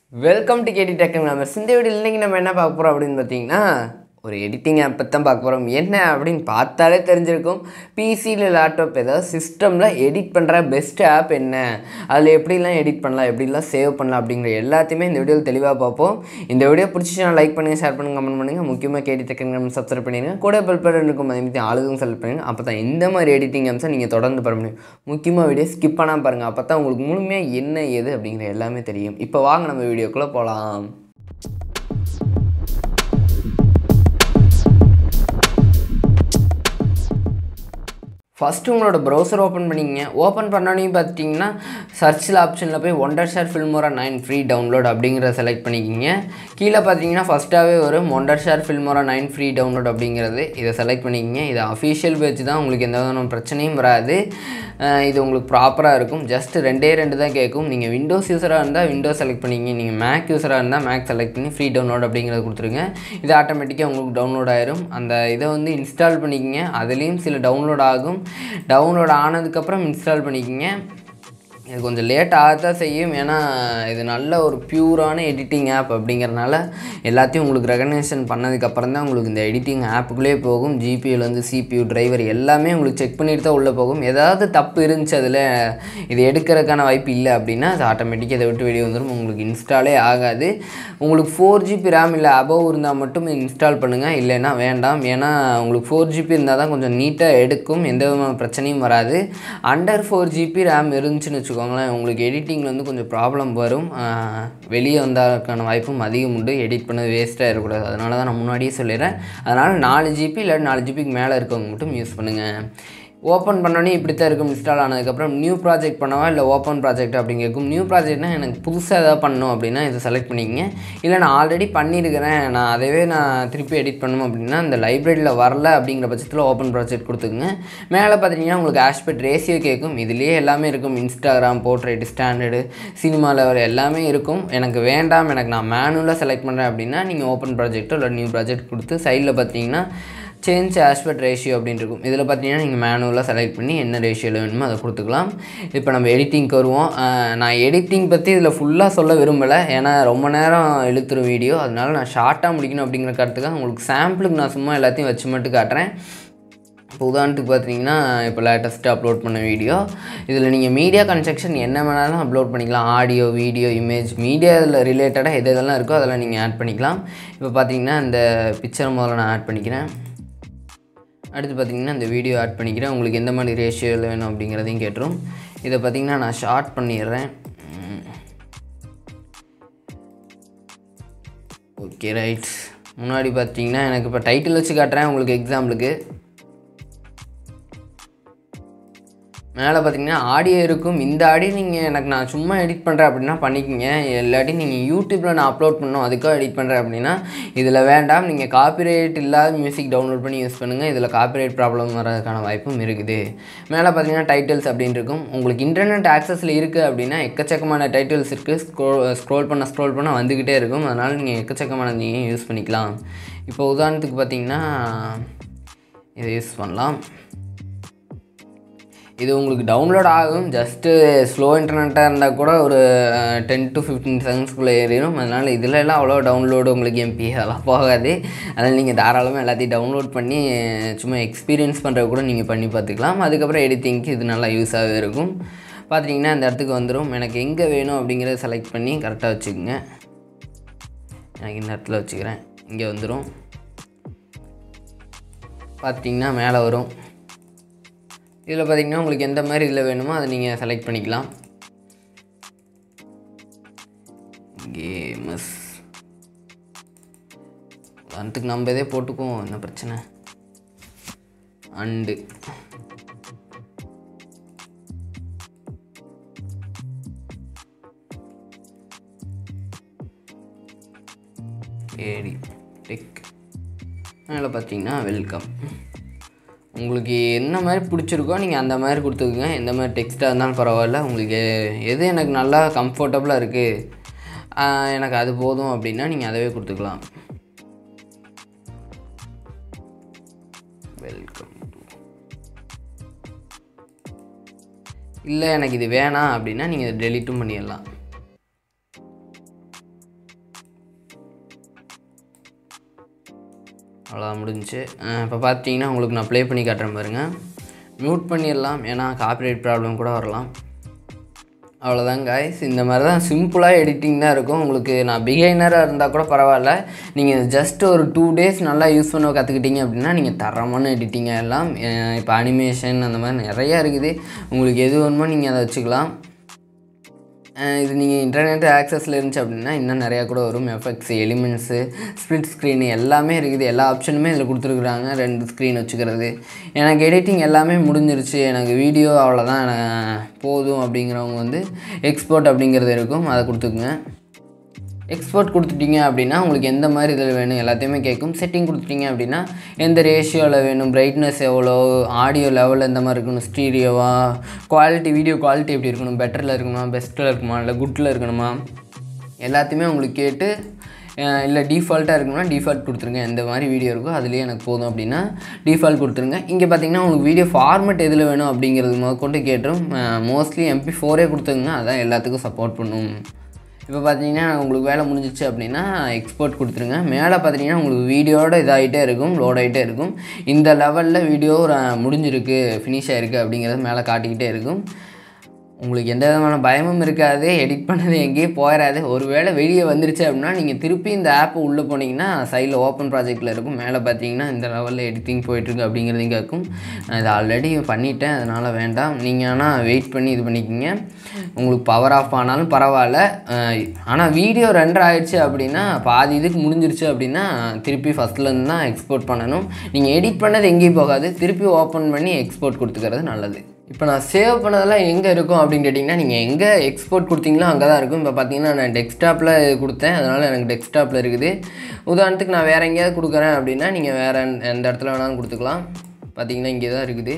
welcome to K T tech நம்ம இந்த video இன்னைக்கு நம்ம என்ன பார்க்க போகிறோம் அப்படின்னு பார்த்தீங்கன்னா ஒரு எடிட்டிங் ஆப் பற்றி தான் பார்க்க போகிறோம் என்ன அப்படின்னு பார்த்தாலே தெரிஞ்சிருக்கும் பிசியில் லேப்டாப் ஏதாவது சிஸ்டமில் எடிட் பண்ணுற பெஸ்ட் ஆப் என்ன அதில் எப்படிலாம் எடிட் பண்ணலாம் எப்படிலாம் சேவ் பண்ணலாம் அப்படிங்கிற எல்லாத்தையுமே இந்த வீடியோவில் தெளிவாக பார்ப்போம் இந்த வீடியோ பிடிச்சிச்சுன்னா லைக் பண்ணுங்கள் ஷேர் பண்ணுங்கள் கமெண்ட் பண்ணுங்கள் முக்கியமாக கேடி டெக் நம்ம சப்ஸ்கிரைப் பண்ணிடுங்க கூட பெல் பட்டன் இருக்கும் அதே மாதிரி ஆளுதும் செலக்ட் பண்ணுங்க அப்போ தான் இந்த மாதிரி எடிட்டிங் ஆப்ஸை நீங்கள் தொடர்ந்து பண்ண முடியும் முக்கியமாக வீடியோ ஸ்கிப் பண்ணாமல் பாருங்கள் அப்போ தான் உங்களுக்கு முழுமையாக என்ன ஏது அப்படிங்கிற எல்லாமே தெரியும் இப்போ வாங்க நம்ம வீடியோக்குள்ளே போகலாம் ஃபஸ்ட்டு உங்களோட ப்ரௌசர் ஓப்பன் பண்ணிங்க ஓப்பன் பண்ணோன்னே பார்த்தீங்கன்னா சர்ச்சில் ஆப்ஷனில் போய் Wondershare Filmora nine free download அப்படிங்கிறத செலக்ட் பண்ணிக்கிங்க கீழே பார்த்தீங்கன்னா ஃபஸ்ட்டாகவே வரும் Wondershare Filmora nine free download அப்படிங்கிறது இதை செலக்ட் பண்ணிக்கிங்க இது அஃபிஷியல் பேஜ் தான் உங்களுக்கு எந்த விதமான பிரச்சனையும் வராது அஹ் இது உங்களுக்கு ப்ராப்பராக இருக்கும் ஜஸ்ட் ரெண்டே ரெண்டு தான் கேட்கும் நீங்கள் விண்டோஸ் யூஸராக இருந்தால் விண்டோஸ் செலக்ட் பண்ணிக்கிங்க நீங்கள் மேக் யூஸராக இருந்தால் மேக் செலக்ட் பண்ணி ஃப்ரீ டவுன்லோட் அப்படிங்கிறத கொடுத்துருங்க இது ஆட்டோமேட்டிக்காக உங்களுக்கு டவுன்லோட் ஆயிரும் அந்த இதை வந்து இன்ஸ்டால் பண்ணிக்கிங்க அதுலேயும் சில டவுன்லோட் ஆகும் டவுன்லோட் ஆனதுக்கப்புறம் இன்ஸ்டால் பண்ணிக்கிங்க இது கொஞ்சம் லேட் ஆகத்தான் செய்யும் ஏன்னா இது நல்ல ஒரு பியூரான எடிட்டிங் ஆப் அப்படிங்கிறனால எல்லாத்தையும் உங்களுக்கு ரெகக்னேஷன் பண்ணதுக்கப்புறம் தான் உங்களுக்கு இந்த எடிட்டிங் ஆப்புக்குள்ளே போகும் ஜிபியூலேருந்து சிபியூ டிரைவர் எல்லாமே உங்களுக்கு செக் பண்ணிட்டு தான் உள்ளே போகும் ஏதாவது தப்பு இருந்துச்சு அதில் இது எடுக்கிறதுக்கான வாய்ப்பு இல்லை அப்படின்னா அது ஆட்டோமேட்டிக்காக இதை விட்டு வெளியே வந்துடும் உங்களுக்கு இன்ஸ்டாலே ஆகாது உங்களுக்கு ஃபோர் ஜிபி ரேம் இல்லை அபவ் இருந்தால் மட்டும் இன்ஸ்டால் பண்ணுங்கள் இல்லைன்னா வேண்டாம் ஏன்னா உங்களுக்கு ஃபோர் ஜிபி இருந்தால் தான் கொஞ்சம் நீட்டாக எடுக்கும் எந்த விதமான பிரச்சனையும் வராது அண்டர் ஃபோர் ஜிபி ரேம் இருந்துச்சுன்னு வச்சுக்கோங்களேன் உங்களுக்கு எடிட்டிங்கில் வந்து கொஞ்சம் ப்ராப்ளம் வரும் ஆஹ் வெளியே வந்ததுக்கான வாய்ப்பும் அதிகம் உண்டு எடிட் பண்ணது வேஸ்ட்டாக இருக்கக்கூடாது அதனால தான் நான் முன்னாடியே சொல்லிடுறேன் அதனால் நாலு ஜிபி இல்லை நாலு ஜிபிக்கு மேலே இருக்கவங்க மட்டும் யூஸ் பண்ணுங்கள் ஓப்பன் பண்ணோன்னே இப்படி தான் இருக்கும் இன்ஸ்டால் ஆனதுக்கப்புறம் நியூ ப்ராஜெக்ட் பண்ணவா இல்லை ஓப்பன் ப்ராஜெக்ட் அப்படிங்க இருக்கும் நியூ ப்ராஜெக்ட்னா எனக்கு புதுசாக ஏதாவது பண்ணணும் அப்படின்னா இதை செலக்ட் பண்ணிக்கங்க இல்லை நான் ஆல்ரெடி பண்ணியிருக்கிறேன் நான் அதவே நான் திருப்பி எடிட் பண்ணணும் அப்படின்னா இந்த லைப்ரரியில் வரல அப்படிங்கிற பட்சத்தில் ஓப்பன் ப்ராஜெக்ட் கொடுத்துக்குங்க மேலே பார்த்தீங்கன்னா உங்களுக்கு ஆஸ்பெக்ட் ரேஷியோ கேட்கும் இதுலேயே எல்லாமே இருக்கும் Instagram portrait standard cinema level எல்லாமே இருக்கும் எனக்கு வேண்டாம் எனக்கு நான் மேனுவலாக செலக்ட் பண்ணுறேன் அப்படின்னா நீங்கள் ஓப்பன் ப்ராஜெக்ட்டோ இல்லை நியூ ப்ராஜெக்ட் கொடுத்து சைடில் பார்த்தீங்கன்னா சேஞ்ச் ஆஸ்பெக்ட் ரேஷியோ அப்படின்னு இருக்கும் இதில் பார்த்தீங்கன்னா நீங்கள் மேனுவலாக செலக்ட் பண்ணி என்ன ரேஷியோவில் வேணுமோ அதை கொடுத்துக்கலாம் இப்போ நம்ம எடிட்டிங்க்கு வருவோம் அஹ் நான் எடிட்டிங் பற்றி இதில் ஃபுல்லாக சொல்ல விரும்பலை ஏன்னா ரொம்ப நேரம் இழுத்துரும் வீடியோ அதனால நான் ஷார்ட்டாக முடிக்கணும் அப்படிங்கிற கருத்துக்காக உங்களுக்கு சாம்பிளுக்கு நான் சும்மா எல்லாத்தையும் வச்சு மட்டும் காட்டுறேன் இப்போ உதாரணத்துக்கு பார்த்தீங்கன்னா இப்போ லேட்டஸ்ட்டு அப்லோட் பண்ண வீடியோ இதில் நீங்கள் மீடியா கன்ஸ்ட்ரக்ஷன் என்ன வேணாலும் அப்லோட் பண்ணிக்கலாம் ஆடியோ வீடியோ இமேஜ் மீடியா இதில் ரிலேட்டடாக எது எதெல்லாம் இருக்கோ அதெல்லாம் நீங்கள் ஆட் பண்ணிக்கலாம் இப்போ பார்த்தீங்கன்னா இந்த பிக்சர் முதல்ல நான் ஆட் பண்ணிக்கிறேன் அடுத்து பார்த்தீங்கன்னா இந்த வீடியோ ஆட் பண்ணிக்கிறேன் உங்களுக்கு எந்த மாதிரி ரேஷியோவில் வேணும் அப்படிங்கிறதையும் கேட்டுரும் இதை பார்த்தீங்கன்னா நான் ஷார்ட் பண்ணிடுறேன் ஓகே ரைட் முன்னாடி பார்த்தீங்கன்னா எனக்கு இப்போ டைட்டில் வச்சு காட்டுறேன் உங்களுக்கு எக்ஸாம்பிளுக்கு மேலே பார்த்தீங்கன்னா ஆடியோ இருக்கும் இந்த ஆடியோ நீங்கள் எனக்கு நான் சும்மா எடிட் பண்ணுறேன் அப்படின்னா பண்ணிக்கங்க இல்லாட்டி நீங்கள் யூடியூப்பில் நான் அப்லோட் பண்ணணும் அதுக்காக எடிட் பண்ணுறேன் அப்படின்னா இதில் வேண்டாம் நீங்கள் காப்பிரைட் இல்லாத மியூசிக் டவுன்லோட் பண்ணி யூஸ் பண்ணுங்கள் இதில் காப்பிரைட் ப்ராப்ளம் வரதுக்கான வாய்ப்பும் இருக்குது மேலே பார்த்தீங்கன்னா டைட்டில்ஸ் அப்படின்னு இருக்கும் உங்களுக்கு இன்டர்நெட் ஆக்சஸில் இருக்குது அப்படின்னா எக்கச்சக்கமான டைட்டில்ஸ் இருக்குது ஸ்க்ரோ ஸ்க்ரோல் பண்ண ஸ்க்ரோல் பண்ண வந்துக்கிட்டே இருக்கும் அதனால் நீங்கள் எக்கச்சக்கமான நீங்கள் யூஸ் பண்ணிக்கலாம் இப்போ உதாரணத்துக்கு பார்த்தீங்கன்னா இதை யூஸ் பண்ணலாம் இது உங்களுக்கு டவுன்லோட் ஆகும் ஜஸ்ட்டு ஸ்லோ இன்டர்நெட்டாக இருந்தால் கூட ஒரு டென் டு ஃபிஃப்டீன் செகண்ட்ஸ்குள்ளே ஏறிடும் அதனால் இதில் எல்லாம் அவ்வளோ டவுன்லோடு உங்களுக்கு எம்பி அதெல்லாம் போகாது அதனால் நீங்கள் தாராளமாக எல்லாத்தையும் டவுன்லோட் பண்ணி சும்மா எக்ஸ்பீரியன்ஸ் பண்ணுறது கூட நீங்கள் பண்ணி பார்த்துக்கலாம் அதுக்கப்புறம் எடிட்டிங்க்கு இது நல்லா யூஸாகவே இருக்கும் பார்த்தீங்கன்னா இந்த இடத்துக்கு வந்துடும் எனக்கு எங்கே வேணும் அப்படிங்கிறத செலக்ட் பண்ணி கரெக்டாக வச்சுக்கோங்க எனக்கு இந்த இடத்துல வச்சுக்கிறேன் இங்கே வந்துடும் பார்த்தீங்கன்னா மேலே வரும் இதில் பார்த்தீங்கன்னா உங்களுக்கு எந்த மாதிரி இதில் வேணுமோ அதை நீங்கள் செலக்ட் பண்ணிக்கலாம் கேமஸ் அதுக்கு நம்ம இதே போட்டுக்குவோம் என்ன பிரச்சனை அண்டு கேடி டெக் அதில் பார்த்தீங்கன்னா வெல்கம் உங்களுக்கு என்ன மாதிரி பிடிச்சிருக்கோ நீங்கள் அந்த மாதிரி கொடுத்துக்குங்க எந்த மாதிரி டெக்ஸ்ட்டாக இருந்தாலும் பரவாயில்ல உங்களுக்கு எது எனக்கு நல்லா கம்ஃபர்டபுளாக இருக்குது எனக்கு அது போதும் அப்படின்னா நீங்கள் அதவே கொடுத்துக்கலாம் வெல்கம் இல்லை எனக்கு இது வேணாம் அப்படின்னா நீங்கள் டெலிட்டும் பண்ணிடலாம் அவ்வளோ முடிஞ்சுச்சு இப்போ பார்த்தீங்கன்னா உங்களுக்கு நான் ப்ளே பண்ணி காட்டுறேன் பாருங்கள் மியூட் பண்ணிடலாம் ஏன்னா காப்பிரைட் ப்ராப்ளம் கூட வரலாம் அவ்வளோதான் காய்ஸ் இந்த மாதிரி தான் சிம்பிளாக எடிட்டிங் தான் இருக்கும் உங்களுக்கு நான் பிகைனராக இருந்தால் கூட பரவாயில்ல நீங்கள் ஜஸ்ட் ஒரு டூ டேஸ் நல்லா யூஸ் பண்ண கற்றுக்கிட்டீங்க அப்படின்னா நீங்கள் தரமான எடிட்டிங்காக எல்லாம் இப்போ அனிமேஷன் அந்த மாதிரி நிறையா இருக்குது உங்களுக்கு எது வேணுமோ நீங்கள் அதை வச்சுக்கலாம் அஹ் இது நீங்கள் இன்டர்நெட் ஆக்சஸில் இருந்துச்சு அப்படின்னா இன்னும் நிறையா கூட வரும் எஃபெக்ட்ஸ் எலிமெண்ட்ஸு ஸ்ப்ளிட் ஸ்க்ரீனு எல்லாமே இருக்குது எல்லா ஆப்ஷனுமே இதில் கொடுத்துருக்குறாங்க ரெண்டு ஸ்க்ரீன் வச்சுக்கிறது எனக்கு எடிட்டிங் எல்லாமே முடிஞ்சிருச்சு எனக்கு வீடியோ அவ்வளோதான் எனக்கு போதும் அப்படிங்கிறவங்க வந்து எக்ஸ்போர்ட் அப்படிங்கிறது இருக்கும் அதை கொடுத்துக்குங்க எக்ஸ்போர்ட் கொடுத்துட்டீங்க அப்படின்னா உங்களுக்கு எந்த மாதிரி இதில் வேணும் எல்லாத்தையுமே கேட்கும் செட்டிங் கொடுத்துட்டீங்க அப்படின்னா எந்த ரேஷியோவில் வேணும் பிரைட்னஸ் எவ்வளோ ஆடியோ லெவல் எந்த மாதிரி இருக்கணும் ஸ்டீரியோவா குவாலிட்டி வீடியோ குவாலிட்டி எப்படி இருக்கணும் பெட்டரில் இருக்கணுமா பெஸ்ட்டில் இருக்குமா இல்லை குட்டில் இருக்கணுமா எல்லாத்தையுமே உங்களுக்கு கேட்டு அஹ் இல்லை டிஃபால்ட்டாக இருக்கணும்னா டிஃபால்ட் கொடுத்துருங்க எந்த மாதிரி வீடியோ இருக்கோ அதுலேயே எனக்கு போதும் அப்படின்னா டிஃபால்ட் கொடுத்துருங்க இங்கே பார்த்தீங்கன்னா உங்களுக்கு வீடியோ ஃபார்மேட் எதில் வேணும் அப்படிங்கிறது முதற்கொண்டு கேட்டுரும் மோஸ்ட்லி எம்பி ஃபோரே கொடுத்துருங்க அதான் எல்லாத்துக்கும் சப்போர்ட் பண்ணும் இப்போ பார்த்தீங்கன்னா உங்களுக்கு வேலை முடிஞ்சிச்சு அப்படின்னா எக்ஸ்போர்ட் கொடுத்துருங்க மேலே பார்த்தீங்கன்னா உங்களுக்கு வீடியோட இதாகிட்டே இருக்கும் லோட் ஆகிட்டே இருக்கும் இந்த லெவலில் வீடியோ முடிஞ்சிருக்கு ஃபினிஷ் ஆகிருக்கு அப்படிங்கிறது மேலே காட்டிக்கிட்டே இருக்கும் உங்களுக்கு எந்த விதமான பயமும் இருக்காது எடிட் பண்ணது எங்கேயும் போயிடாது ஒருவேளை வெளியே வந்துருச்சு அப்படின்னா நீங்கள் திருப்பி இந்த ஆப் உள்ளே போனீங்கன்னா சைடில் ஓப்பன் ப்ராஜெக்ட்டில் இருக்கும் மேலே பார்த்தீங்கன்னா இந்த லெவலில் எடிட்டிங் போயிட்டுருக்கு அப்படிங்கிறதையும் கேட்கும் நான் இதை ஆல்ரெடி பண்ணிட்டேன் அதனால் வேண்டாம் நீங்கள் ஆனால் வெயிட் பண்ணி இது பண்ணிக்கிங்க உங்களுக்கு பவர் ஆஃப் ஆனாலும் பரவாயில்ல ஆனால் வீடியோ ரெண்டர் ஆயிடுச்சு அப்படின்னா பாதி இதுக்கு முடிஞ்சிருச்சு அப்படின்னா திருப்பி ஃபஸ்ட்லேருந்து தான் எக்ஸ்போர்ட் பண்ணணும் நீங்கள் எடிட் பண்ணது எங்கேயும் போகாது திருப்பி ஓப்பன் பண்ணி எக்ஸ்போர்ட் கொடுத்துக்கிறது நல்லது இப்போ நான் சேவ் பண்ணதெல்லாம் எங்கே இருக்கும் அப்படின்னு கேட்டிங்கன்னா நீங்கள் எங்கே எக்ஸ்போர்ட் கொடுத்தீங்களோ அங்கே தான் இருக்கும் இப்போ பார்த்தீங்கன்னா நான் டெஸ்க்டாப்பில் கொடுத்தேன் அதனால் எனக்கு டெஸ்க்டாப்பில் இருக்குது உதாரணத்துக்கு நான் வேறு எங்கேயாவது கொடுக்குறேன் அப்படின்னா நீங்கள் வேறு எந்த இடத்துல வேணாலும் கொடுத்துக்கலாம் பார்த்தீங்கன்னா இங்கே தான் இருக்குது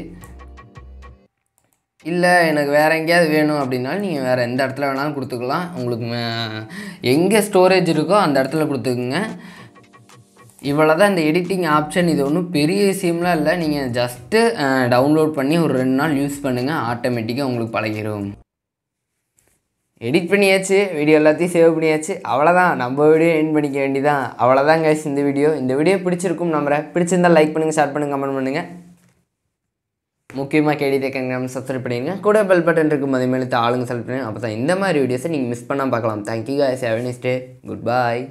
இல்லை எனக்கு வேறு எங்கேயாவது வேணும் அப்படின்னாலும் நீங்கள் வேறு எந்த இடத்துல வேணாலும் கொடுத்துக்கலாம் உங்களுக்கு ம- எங்கே ஸ்டோரேஜ் இருக்கோ அந்த இடத்துல கொடுத்துக்குங்க இவ்வளோ தான் இந்த எடிட்டிங் ஆப்ஷன் இது ஒன்றும் பெரிய விஷயம்லாம் இல்லை நீங்கள் ஜஸ்ட்டு டவுன்லோட் பண்ணி ஒரு ரெண்டு நாள் யூஸ் பண்ணுங்கள் ஆட்டோமேட்டிக்காக உங்களுக்கு பழகிடும் எடிட் பண்ணியாச்சு வீடியோ எல்லாத்தையும் சேவ் பண்ணியாச்சு அவ்வளோதான் நம்ம வீடியோ எண்ட் பண்ணிக்க வேண்டியதான் அவ்வளோதான் guys இந்த வீடியோ இந்த வீடியோ பிடிச்சிருக்கும் நம்புறேன் பிடிச்சிருந்தா லைக் பண்ணுங்கள் ஷேர் பண்ணுங்கள் கமெண்ட் பண்ணுங்கள் முக்கியமாக கேடி தேக்கங்க சப்ஸ்கிரைப் பண்ணிடுங்க கூட பெல் பட்டன் இருக்கும் அதே மாதிரி ஆளுங்க செலக்ட் பண்ணுங்க அப்போ தான் இந்த மாதிரி வீடியோஸை நீங்கள் மிஸ் பண்ணாமல் பார்க்கலாம் thank you guys have a nice day good bye